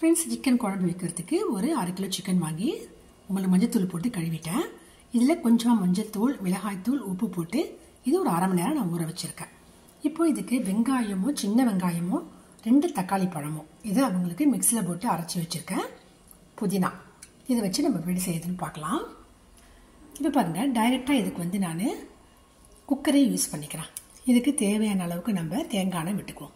friends chicken குழம்பு வைக்கிறதுக்கு ஒரு அரை கிலோ சிக்கன் வாங்கி உங்களுக்கு மஞ்சத்தூள் போட்டு கழுவிட்டேன் இதில் கொஞ்சமாக மஞ்சத்தூள் மிளகாய்த்தூள் உப்பு போட்டு இது ஒரு அரை மணி நேரம் நான் ஊற வச்சுருக்கேன் இப்போ இதுக்கு வெங்காயமோ சின்ன வெங்காயமோ ரெண்டு தக்காளி பழமோ இதை அவங்களுக்கு மிக்சியில் போட்டு அரைச்சி வச்சுருக்கேன் புதினா இதை வச்சு நம்ம எப்படி செய்யுதுன்னு பார்க்கலாம் இப்போ பாருங்கள் டைரெக்டாக இதுக்கு வந்து நான் குக்கரே யூஸ் பண்ணிக்கிறேன் இதுக்கு தேவையான அளவுக்கு நம்ம தேங்காய் எண்ணெய் விட்டுக்குவோம்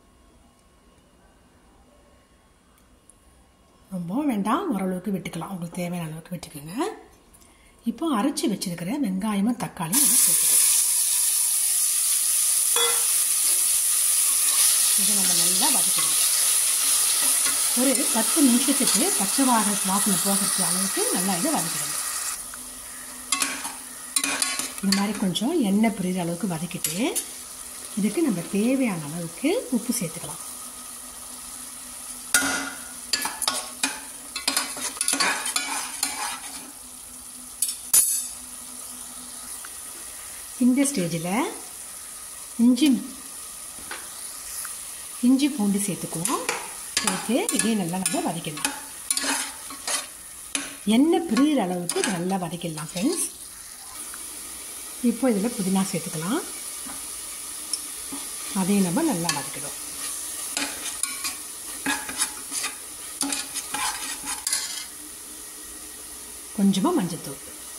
ரொம்ப வேண்டாம் ஓரளவுக்கு விட்டுக்கலாம் உங்களுக்கு தேவையான அளவுக்கு விட்டுக்கோங்க இப்போ அரைச்சி வச்சிருக்கிற வெங்காயமும் தக்காளியும் நம்ம சேர்த்துக்கலாம் இதை நம்ம நல்லா வதக்கணும் ஒரு பத்து நிமிஷத்துக்கு பச்சை வாக வாசனை போகிறது அளவுக்கு நல்லா இதை வதக்கிடணும் இந்த மாதிரி கொஞ்சம் எண்ணெய் பிரிகிற அளவுக்கு வதக்கிட்டு இதுக்கு நம்ம தேவையான அளவுக்கு உப்பு சேர்த்துக்கலாம் இந்த ஸ்டேஜில் இஞ்சி இஞ்சி பூண்டு சேர்த்துக்குவோம் சேர்த்து இதே நல்லா நம்ம வதக்கிடலாம் எண்ணெய் பிரிகிற அளவுக்கு இதை நல்லா வதக்கிடலாம் ஃப்ரெண்ட்ஸ் இப்போ இதில் புதினா சேர்த்துக்கலாம் அதையும் நம்ம நல்லா வதக்கிடும் கொஞ்சமாக மஞ்சத்தூள்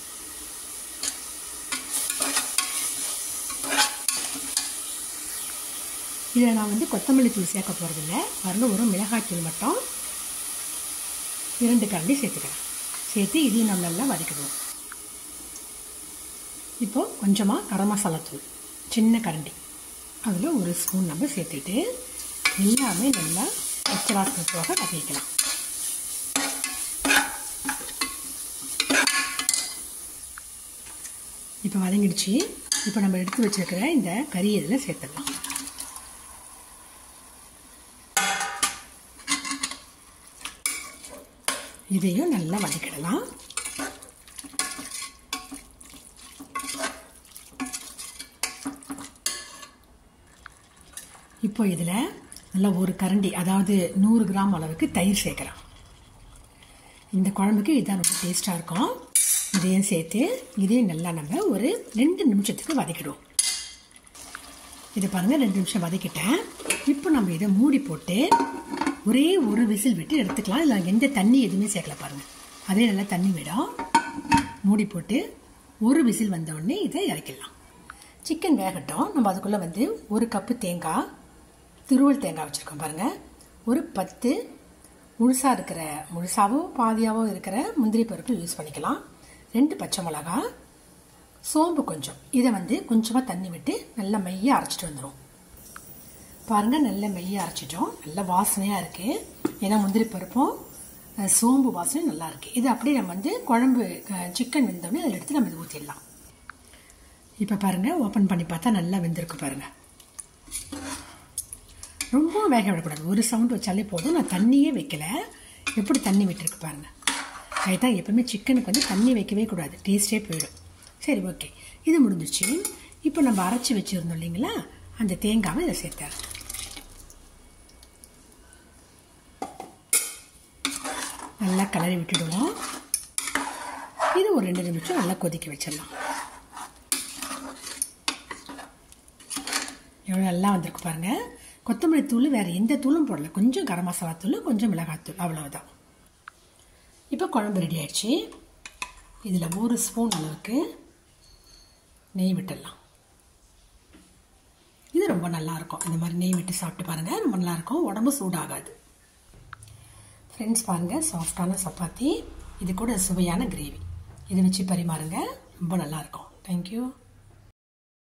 இதில் நான் வந்து கொத்தமல்லி தூள் சேர்க்க போகிறதில்ல வரல ஒரு மிளகாய் தூள் மட்டும் இரண்டு கரண்டி சேர்த்துக்கிறேன் சேர்த்து இதையும் நம்ம நல்லா வதக்கிடுவோம் இப்போது கொஞ்சமாக கரம் மசாலா தூள் சின்ன கரண்டி அதில் ஒரு ஸ்பூன் நம்ம சேர்த்துட்டு எல்லாமே நல்லா பச்சை வாசனை போக வதக்கலாம் இப்போ வதங்கிடுச்சு இப்போ நம்ம எடுத்து வச்சுருக்கிற இந்த கறி இதில் சேர்த்துடலாம் இதையும் நல்லா வதக்கிடலாம் இப்போ இதில் நல்லா ஒரு கரண்டி அதாவது நூறு கிராம் அளவுக்கு தயிர் சேர்க்குறேன் இந்த குழம்புக்கு இதுதான் ரொம்ப டேஸ்ட்டாக இருக்கும் இதையும் சேர்த்து இதையும் நல்லா நம்ம ஒரு ரெண்டு நிமிஷத்துக்கு வதக்கிடுவோம் இதை பாருங்கள் ரெண்டு நிமிஷம் வதக்கிட்டேன் இப்போ நம்ம இதை மூடி போட்டு ஒரே ஒரு விசில் விட்டு எடுத்துக்கலாம் இல்லை எந்த தண்ணி எதுவுமே சேர்க்கல பாருங்கள் அதே நல்லா தண்ணி விடும் மூடி போட்டு ஒரு விசில் வந்த உடனே இதை இறக்கிடலாம் சிக்கன் வேகட்டும் நம்ம அதுக்குள்ளே வந்து ஒரு கப்பு தேங்காய் திருவள் தேங்காய் வச்சுருக்கோம் பாருங்கள் ஒரு பத்து முழுசாக இருக்கிற முழுசாவோ பாதியாவோ இருக்கிற முந்திரி பருப்பு யூஸ் பண்ணிக்கலாம் ரெண்டு பச்சை மிளகா சோம்பு கொஞ்சம் இதை வந்து கொஞ்சமாக தண்ணி விட்டு நல்லா மைய அரைச்சிட்டு வந்துடும் பாருங்கள் நல்ல மைய அரைச்சிட்டோம் நல்ல வாசனையாக இருக்குது ஏன்னா முந்திரி பருப்பும் சோம்பு வாசனை நல்லா இருக்குது இது அப்படியே நம்ம வந்து குழம்பு சிக்கன் வெந்தோடனே அதில் எடுத்து நம்ம இது ஊற்றிடலாம் இப்போ பாருங்கள் ஓப்பன் பண்ணி பார்த்தா நல்லா வெந்திருக்கு பாருங்கள் ரொம்ப வேக விடக்கூடாது ஒரு சவுண்ட் வச்சாலே போதும் நான் தண்ணியே வைக்கல எப்படி தண்ணி விட்டுருக்கு பாருங்கள் அதுதான் எப்பவுமே சிக்கனுக்கு வந்து தண்ணி வைக்கவே கூடாது டேஸ்ட்டே போயிடும் சரி ஓகே இது முடிஞ்சிச்சு இப்போ நம்ம அரைச்சி வச்சுருந்தோம் இல்லைங்களா அந்த தேங்காவை இதை சேர்த்தாரு நல்லா கலரி விட்டுடுவோம் இது ஒரு ரெண்டு நிமிஷம் நல்லா கொதிக்க வச்சிடலாம் எவ்வளோ நல்லா வந்திருக்கு பாருங்கள் கொத்தமல்லி தூள் வேறு எந்த தூளும் போடல கொஞ்சம் கரம் மசாலா தூள் கொஞ்சம் மிளகாத்தூள் அவ்வளவுதான் இப்போ குழம்பு ரெடி ஆயிடுச்சு இதில் ஒரு ஸ்பூன் அளவுக்கு நெய் விட்டுடலாம் இது ரொம்ப நல்லாயிருக்கும் இந்த மாதிரி நெய் விட்டு சாப்பிட்டு பாருங்கள் ரொம்ப நல்லாயிருக்கும் உடம்பு சூடாகாது ஃப்ரெண்ட்ஸ் பாருங்கள் சாஃப்டான சப்பாத்தி இது கூட சுவையான கிரேவி இதை வச்சு பரிமாறுங்க ரொம்ப நல்லாயிருக்கும் தேங்க்யூ